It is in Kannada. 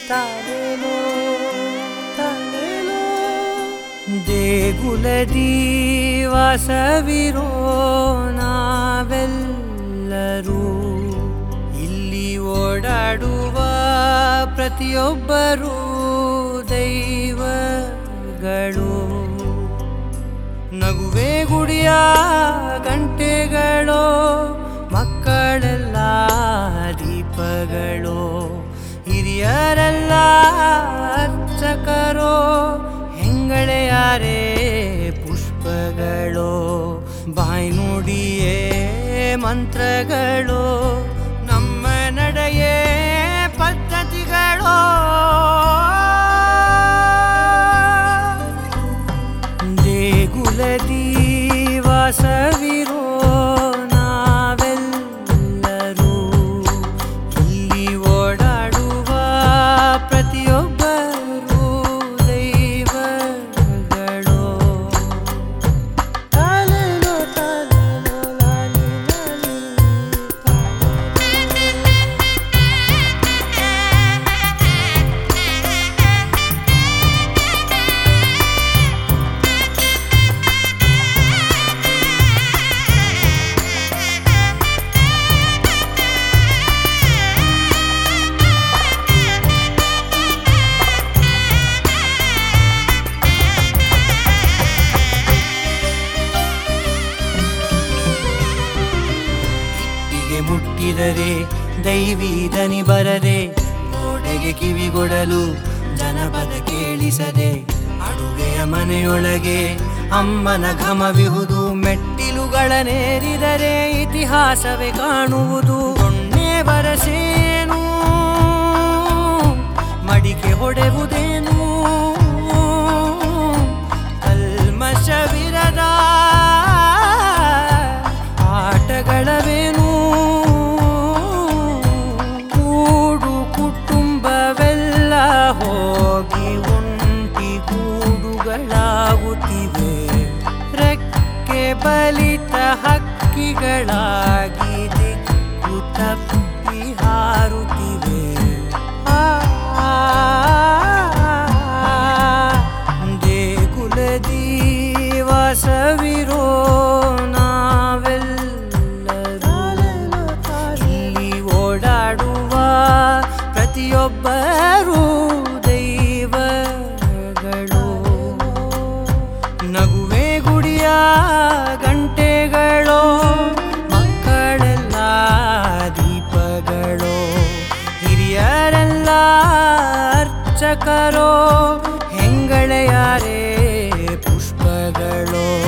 ತಾನೇನೋ ತಾನೇನೋ ದೇಗುಲದಿ ವಾಸವಿರೋ ನಾವೆಲ್ಲರೂ ಇಲ್ಲಿ ಓಡಾಡುವ ಪ್ರತಿಯೊಬ್ಬರೂ ದೈವಗಳು ನಗುವೆ ಗುಡಿಯ ಗಂಟೆಗಳು ಮಕ್ಕಳೆಲ್ಲ ದೀಪಗಳು ಹಿರಿಯರೆಲ್ಲ ಅರ್ಚಕರೋ ಹೆಂಗಳೆಯಾರೇ ಪುಷ್ಪಗಳು ಬಾಯಿ ನುಡಿಯೇ ಮಂತ್ರಗಳು ನಮ್ಮ ನಡೆಯೇ ಪದ್ಧತಿಗಳು ದೇಗುಲದಿ ವಾಸವಿರೋ ನಾವೆಲ್ಲರೂ ಇಲ್ಲಿ ಓಡಾಡುವ ಪ್ರತಿಯೊಬ್ಬರೂ ದೈವಗಳು ತಾನೇನೋ ತಾನೇನೋ ಲಾಲಿ ಲಾಲಿ ತಾನೇನೋ. ಇಟ್ಟಿಗೆ ಮುಟ್ಟಿದರೆ ದೈವಿ ದನಿ ಬರದೆ ಗೋಡೆಗೆ ಕಿವಿಗೊಡಲು ಜನಪದ ಕೇಳಿಸದೆ ಅಡುಗೆಯ ಮನೆಯೊಳಗೆ ಅಮ್ಮನ ಘಮವಿಹುದು ಮೆಟ್ಟಿಲುಗಳನ್ನೇರಿದರೆ ಇತಿಹಾಸವೇ ಕಾಣುವುದು ಹೊಣ್ಣೆ ಬರಸೇನು ಮಡಿಕೆ ಹೊಡೆವುದೇನು ಕಲ್ಮಶವಿರದ ಆಟಗಳವೇನು ಕೂಡು ಕುಟುಂಬವೆಲ್ಲ ಹೋಗಿ ಒಂಟಿ ಗೂಡುಗಳಾಗುತ್ತಿವೆ ರೆಕ್ಕೆ ಬಲಿತ ಹಕ್ಕಿಗಳಾಗಿ ದಿಕ್ಕು ತಪ್ಪಿ ಹಾರುತ್ತಿವೆ ಆ ದೇಗುಲದಿ ವಾಸವಿರೋ ನಾವೆಲ್ಲರೂ ಇಲ್ಲಿ ಓಡಾಡುವ ಪ್ರತಿಯೊಬ್ಬರೂ ದೈವಗಳು ನಗುವೆ ಗುಡಿಯ ಗಂಟೆಗಳು ಮಕ್ಕಳೆಲ್ಲ ದೀಪಗಳು ಹಿರಿಯರೆಲ್ಲ ಅರ್ಚಕರೋ ಹೆಂಗಳೆಯಾರೇ ಪುಷ್ಪಗಳು